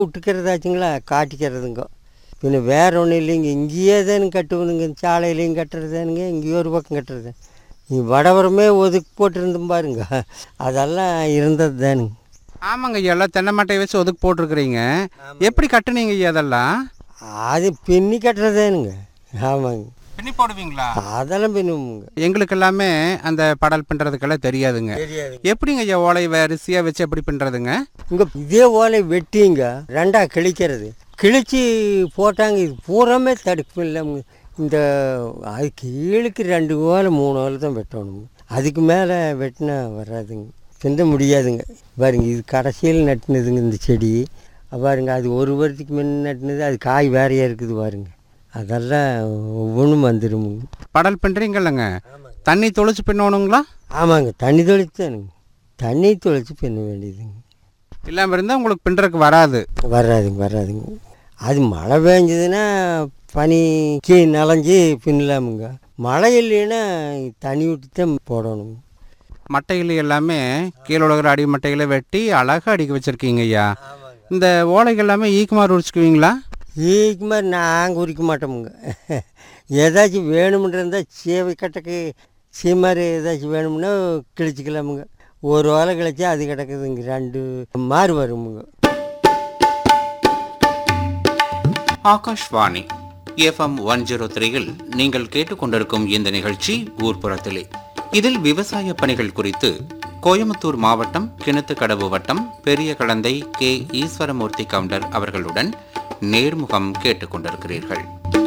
விட்டுக்கிறதாச்சுங்களா காட்டிக்கிறதுங்க பின்ன வேற ஒன்றும் இல்லைங்க இங்கேயே தானே கட்டுவனுங்க சாலையிலையும் கட்டுறதானுங்க இங்கேயோ ஒரு பக்கம் கட்டுறது நீ வடவரமே ஒதுக்கி போட்டிருந்தோம் பாருங்க அதெல்லாம் இருந்தது தானுங்க ஆமாங்க ஐயா எல்லாம் தென்னை மட்டையை வச்சு ஒதுக்கு போட்டிருக்கிறீங்க எப்படி கட்டுனீங்க ஐயா அதெல்லாம் அது பின்னி கட்டுறதானுங்க ஆமாங்க பின்னி போடுவீங்களா அதெல்லாம் பின்னுவோங்க எங்களுக்கு எல்லாமே அந்த படல் பின்னுறதுக்கெல்லாம் தெரியாதுங்க தெரியாதுங்க எப்படிங்க ஐயா ஓலை வரிசையாக வச்சு எப்படி பின்னுறதுங்க இங்கே இதே ஓலை வெட்டிங்க ரெண்டா கிழிக்கிறது கிழிச்சு போட்டாங்க இது பூராமே தடுப்பு இல்லாமல் இந்த அது கீழுக்கு ரெண்டு ஓலை மூணு ஓலை தான் வெட்டணும் அதுக்கு மேலே வெட்டினா வராதுங்க பின்ன முடியாதுங்க பாருங்க இது கடைசியில் நட்டுனதுங்க இந்த செடி பாருங்க அது ஒரு வருஷத்துக்கு முன்ன நட்டுனது அது காய் வேறையாக இருக்குது பாருங்க அதெல்லாம் ஒவ்வொன்றும் வந்துடுமுங்க படல் பின்னுறீங்கல்லங்க தண்ணி தொளிச்சு பின்னணுங்களா ஆமாங்க தண்ணி தொளித்தானுங்க தண்ணி தொளிச்சு பின்ன வேண்டியதுங்க இல்லாமல் இருந்தால் உங்களுக்கு பின்னுறதுக்கு வராது வராதுங்க வராதுங்க அது மழை பெஞ்சதுன்னா பனிக்கு நனைஞ்சு பின்னலாமுங்க மழை இல்லைன்னா தண்ணி விட்டு தான் போடணும் மட்டைகள் எல்லாமே கீழே உலகிற அடி மட்டைகளை வெட்டி அழகாக அடிக்க வச்சுருக்கீங்க ஐயா இந்த ஓலைகள் எல்லாமே ஈக்குமார் உரிச்சுக்குவீங்களா ஈக்கு மாதிரி நாங்கள் உரிக்க மாட்டோமுங்க ஏதாச்சும் வேணும்னு இருந்தால் சேவை கட்டக்கு சீமாரி ஏதாச்சும் வேணும்னா கிழிச்சிக்கலாமுங்க ஒரு ஓலை கிழிச்சா அது கிடக்குதுங்க ரெண்டு மாறு வருமுங்க ஆகாஷ்வாணி எஃப்எம் ஒன் ஜீரோ த்ரீயில் நீங்கள் கேட்டுக்கொண்டிருக்கும் இந்த நிகழ்ச்சி ஊர்ப்புறத்திலே இதில் விவசாய பணிகள் குறித்து கோயமுத்தூர் மாவட்டம் கிணத்துக்கடவு வட்டம் பெரிய கலந்தை கே ஈஸ்வரமூர்த்தி கவுண்டர் அவர்களுடன் நேர்முகம் கேட்டுக்கொண்டிருக்கிறீர்கள்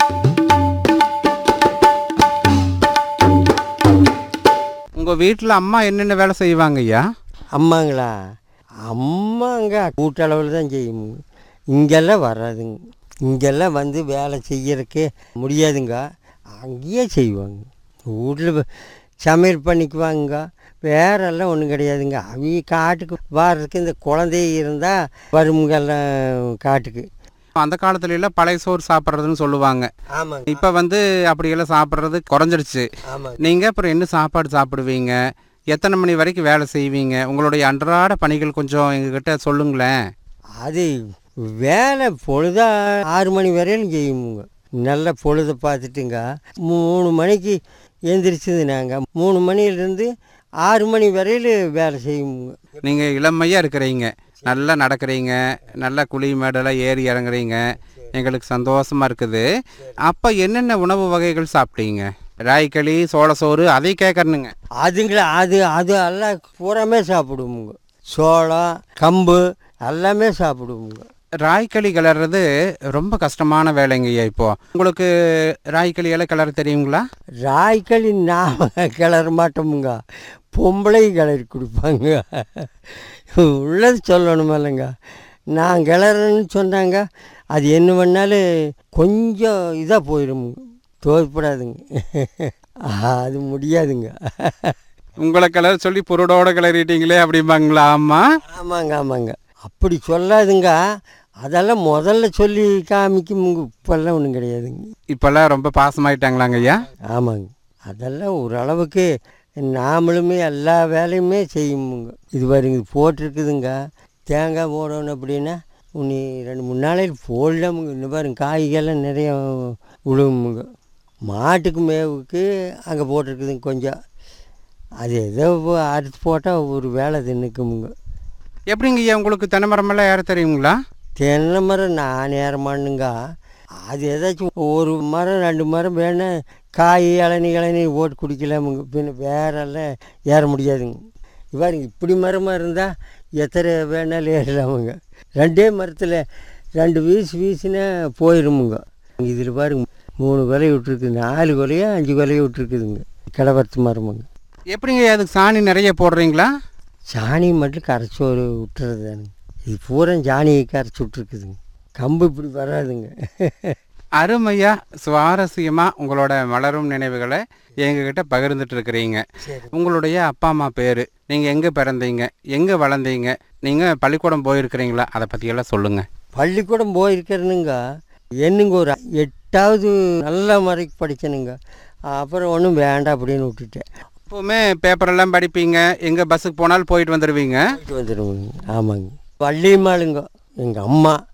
உங்கள் வீட்டில் அம்மா என்னென்ன வேலை செய்வாங்க ஐயா அம்மாங்களா அம்மாங்க கூட்டளவில் தான் செய்யுங்க இங்கெல்லாம் வராதுங்க இங்கெல்லாம் வந்து வேலை செய்யறதுக்கு முடியாதுங்க அங்கேயே செய்வாங்க வீட்டில் சமையல் பண்ணிக்குவாங்க வேறெல்லாம் ஒன்றும் கிடையாதுங்க அவங்க காட்டுக்கு வர்றதுக்கு இந்த குழந்தைய இருந்தால் வருமுங்கெல்லாம் காட்டுக்கு அந்த காலத்துல எல்லாம் பழைய சோறு சாப்பிட்றதுன்னு சொல்லுவாங்க ஆமாங்க இப்போ வந்து அப்படியெல்லாம் சாப்பிட்றது குறைஞ்சிருச்சு ஆமாங்க நீங்கள் அப்புறம் என்ன சாப்பாடு சாப்பிடுவீங்க எத்தனை மணி வரைக்கும் வேலை செய்வீங்க உங்களுடைய அன்றாட பணிகள் கொஞ்சம் எங்ககிட்ட சொல்லுங்களேன் அது வேலை பொழுதா ஆறு மணி வரையிலும் செய்யுமுங்க நல்ல பொழுதை பார்த்துட்டுங்க மூணு மணிக்கு எந்திரிச்சது நாங்கள் மூணு மணிலேருந்து ஆறு மணி வரையில் வேலை செய்யுமுங்க நீங்கள் இளமையாக இருக்கிறீங்க நல்லா நடக்கிறீங்க நல்லா குழி மேடெல்லாம் ஏறி இறங்குறீங்க எங்களுக்கு சந்தோஷமாக இருக்குது அப்போ என்னென்ன உணவு வகைகள் சாப்பிட்டீங்க ராய்களி சோள சோறு அதை கேட்கறனுங்க அதுங்கள அது அது எல்லாம் பூராமே சாப்பிடுவோமுங்க சோளம் கம்பு எல்லாமே சாப்பிடுவோமுங்க ராய்களி கிளறது ரொம்ப கஷ்டமான வேலைங்க ஐயா இப்போ உங்களுக்கு ராய்களி எல்லாம் கிளற தெரியுங்களா ராய்க்களி நாம கிளற மாட்டோமுங்க பொம்பளை கிளறி கொடுப்பாங்க உள்ளது சொல்லணும் இல்லைங்க நான் கிளறேன்னு சொன்னாங்க அது என்ன பண்ணாலும் கொஞ்சம் இதாக போயிடுமுங்க தோற்படாதுங்க அது முடியாதுங்க உங்களை கிளற சொல்லி பொருடோட கிளறிட்டீங்களே அப்படிம்பாங்களா ஆமா ஆமாங்க ஆமாங்க அப்படி சொல்லாதுங்க அதெல்லாம் முதல்ல சொல்லி காமிக்குமுங்க இப்போல்லாம் ஒன்றும் கிடையாதுங்க இப்போல்லாம் ரொம்ப பாசமாயிட்டாங்களாங்க ஐயா ஆமாங்க அதெல்லாம் ஓரளவுக்கு நாமளுமே எல்லா வேலையுமே செய்யுமுங்க இது பாருங்க இது போட்டிருக்குதுங்க தேங்காய் போடணும் அப்படின்னா உன்னி ரெண்டு மூணு நாளைக்கு போடலாமுங்க இன்னும் பாருங்க காய்கெல்லாம் நிறைய விழுவுமுங்க மாட்டுக்கு மேவுக்கு அங்கே போட்டிருக்குதுங்க கொஞ்சம் அது ஏதோ அறுத்து போட்டால் ஒரு வேலை தின்னுக்குமுங்க எப்படிங்க ஐயா உங்களுக்கு தென்னை மரமெல்லாம் ஏற தெரியுங்களா தென்னை மரம் நான் ஏறமானுங்க அது ஏதாச்சும் ஒரு மரம் ரெண்டு மரம் வேணா காய் இளநி இளநி ஓட்டு குடிக்கலாமுங்க பின்ன வேறெல்லாம் ஏற முடியாதுங்க பாருங்க இப்படி மரமாக இருந்தால் எத்தனை வேணாலும் ஏறலாமுங்க ரெண்டே மரத்தில் ரெண்டு வீசு வீசினா போயிருமுங்க இதில் பாருங்க மூணு கொலை விட்டுருக்குது நாலு கொலையோ அஞ்சு கொலையோ விட்டுருக்குதுங்க கிடவரத்து மரமுங்க எப்படிங்க ஐயா அதுக்கு சாணி நிறைய போடுறீங்களா சாணி மட்டும் கரைச்சி ஒரு விட்டுறது தானுங்க இது பூரா சாணியை கரைச்சி விட்ருக்குதுங்க கம்பு இப்படி வராதுங்க அருமையா சுவாரஸ்யமா உங்களோட மலரும் நினைவுகளை எங்ககிட்ட பகிர்ந்துட்டு இருக்கிறீங்க உங்களுடைய அப்பா அம்மா பேர் நீங்கள் எங்கே பிறந்தீங்க எங்கே வளர்ந்தீங்க நீங்கள் பள்ளிக்கூடம் போயிருக்கிறீங்களா அதை பற்றியெல்லாம் சொல்லுங்கள் பள்ளிக்கூடம் போயிருக்கிறேனுங்க என்னங்க ஒரு எட்டாவது நல்ல முறைக்கு படித்தேனுங்க அப்புறம் ஒன்றும் வேண்டாம் அப்படின்னு விட்டுட்டேன் எப்போவுமே பேப்பரெல்லாம் படிப்பீங்க எங்கே பஸ்ஸுக்கு போனாலும் போயிட்டு வந்துடுவீங்க போயிட்டு வந்துடுவோங்க ஆமாங்க வள்ளியம்மாளுங்க எங்கள் அம்மா